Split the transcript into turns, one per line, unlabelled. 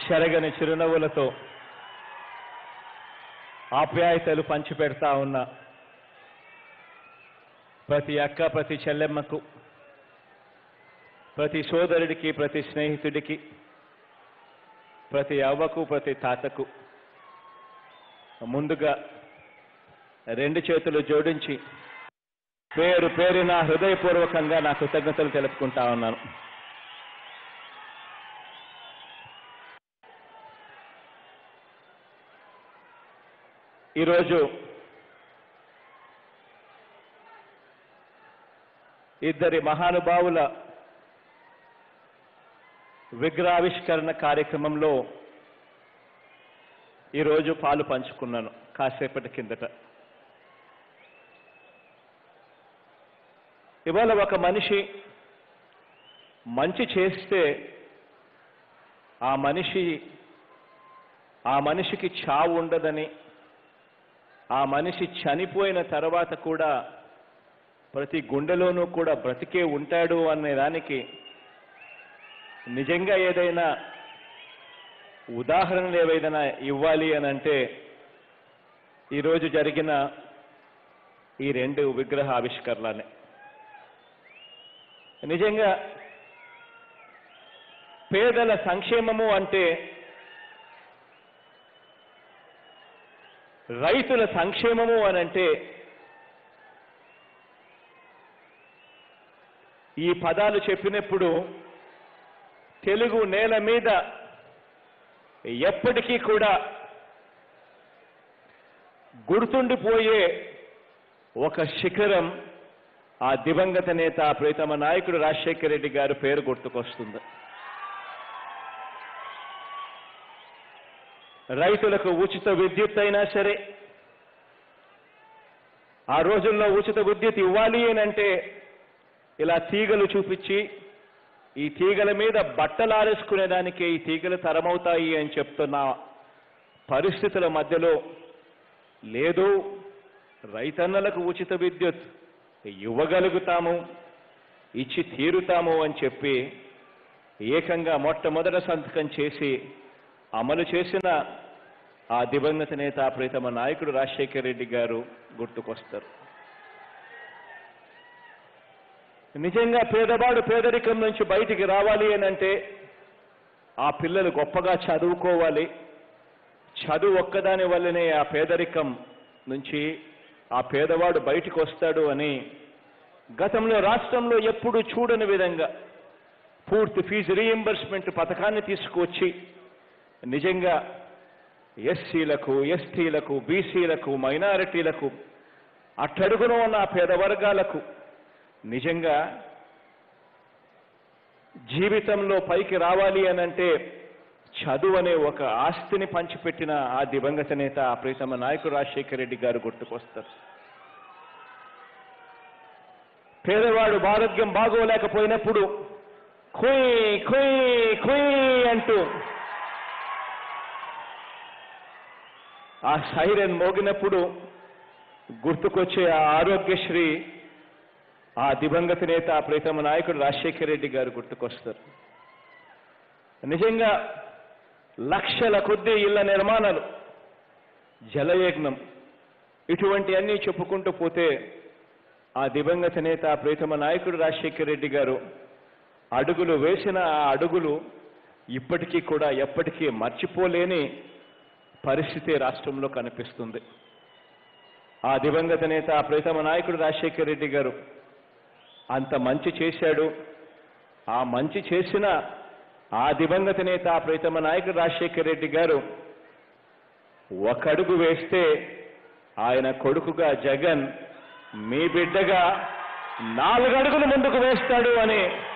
చెరగని చిరునవ్వులతో ఆప్యాయతలు పంచిపెడతా ఉన్న ప్రతి అక్క ప్రతి చెల్లెమ్మకు ప్రతి సోదరుడికి ప్రతి స్నేహితుడికి ప్రతి అవ్వకు ప్రతి తాతకు ముందుగా రెండు చేతులు జోడించి పేరు పేరున హృదయపూర్వకంగా నా కృతజ్ఞతలు తెలుపుకుంటా ఉన్నాను ఈరోజు ఇద్దరి మహానుభావుల విగ్రహావిష్కరణ కార్యక్రమంలో ఈరోజు పాలు పంచుకున్నాను కాసేపటి కిందట ఇవాళ ఒక మనిషి మంచి చేస్తే ఆ మనిషి ఆ మనిషికి చావు ఉండదని ఆ మనిషి చనిపోయిన తర్వాత కూడా ప్రతి గుండెలోనూ కూడా బ్రతికే ఉంటాడు అనే దానికి నిజంగా ఏదైనా ఉదాహరణలు ఏవైనా ఇవ్వాలి అని అంటే ఈరోజు జరిగిన ఈ రెండు విగ్రహ ఆవిష్కరణలనే నిజంగా పేదల సంక్షేమము అంటే రైతుల సంక్షేమము అని అంటే ఈ పదాలు చెప్పినప్పుడు తెలుగు నేల మీద ఎప్పటికీ కూడా గుర్తుండిపోయే ఒక శిఖరం ఆ దివంగత నేత ప్రీతమ నాయకుడు రాజశేఖర రెడ్డి గారి పేరు గుర్తుకొస్తుంది రైతులకు ఉచిత విద్యుత్ అయినా సరే ఆ రోజుల్లో ఉచిత విద్యుత్ ఇవ్వాలి అని అంటే ఇలా తీగలు చూపించి ఈ తీగల మీద బట్టలు ఆరేసుకునేదానికి ఈ తీగలు తరమవుతాయి అని చెప్తున్న పరిస్థితుల మధ్యలో లేదు రైతన్నలకు ఉచిత విద్యుత్ ఇవ్వగలుగుతాము ఇచ్చి తీరుతాము అని చెప్పి ఏకంగా మొట్టమొదట సంతకం చేసి అమలు చేసిన ఆ దివంగత నేత ప్రీతమ నాయకుడు రాజశేఖర రెడ్డి గారు గుర్తుకొస్తారు నిజంగా పేదవాడు పేదరికం నుంచి బయటికి రావాలి అని అంటే ఆ పిల్లలు గొప్పగా చదువుకోవాలి చదువు ఒక్కదాని వల్లనే ఆ పేదరికం నుంచి ఆ పేదవాడు బయటికి వస్తాడు అని గతంలో రాష్ట్రంలో ఎప్పుడు చూడని విధంగా పూర్తి ఫీజు రీఎంబర్స్మెంట్ పథకాన్ని తీసుకువచ్చి నిజంగా ఎస్సీలకు ఎస్టీలకు బీసీలకు మైనారిటీలకు అట్టడుగున ఉన్న ఆ పేద వర్గాలకు నిజంగా జీవితంలో పైకి రావాలి అని అంటే చదువు అనే ఒక ఆస్తిని పంచిపెట్టిన ఆ దివంగత నేత ఆ ప్రీతమ నాయకుడు రాజశేఖర రెడ్డి గారు గుర్తుకొస్తారు పేదవాడు ఆరోగ్యం బాగోలేకపోయినప్పుడు కుయ్ కుయ్ కుయ్ అంటూ ఆ సైరన్ మోగినప్పుడు గుర్తుకొచ్చే ఆ ఆరోగ్యశ్రీ ఆ దివంగత నేత ఆ ప్రీతమ నాయకుడు రాజశేఖర రెడ్డి గారు గుర్తుకొస్తారు నిజంగా లక్షల కొద్దీ ఇళ్ల నిర్మాణాలు జలయజ్ఞం ఇటువంటి అన్నీ చెప్పుకుంటూ పోతే ఆ దివంగత నేత ఆ ప్రీతమ నాయకుడు రాజశేఖర రెడ్డి గారు అడుగులు వేసిన ఆ అడుగులు ఇప్పటికీ కూడా ఎప్పటికీ మర్చిపోలేని పరిస్థితి రాష్ట్రంలో కనిపిస్తుంది ఆ దివంగత నేత ఆ ప్రీతమ నాయకుడు రాజశేఖర రెడ్డి గారు అంత మంచి చేశాడు ఆ మంచి చేసిన ఆ దివంగత నేత ఆ ప్రీతమ నాయకుడు రాజశేఖర రెడ్డి గారు ఒక అడుగు వేస్తే ఆయన కొడుకుగా జగన్ మీ బిడ్డగా నాలుగు అడుగులు ముందుకు వేస్తాడు అని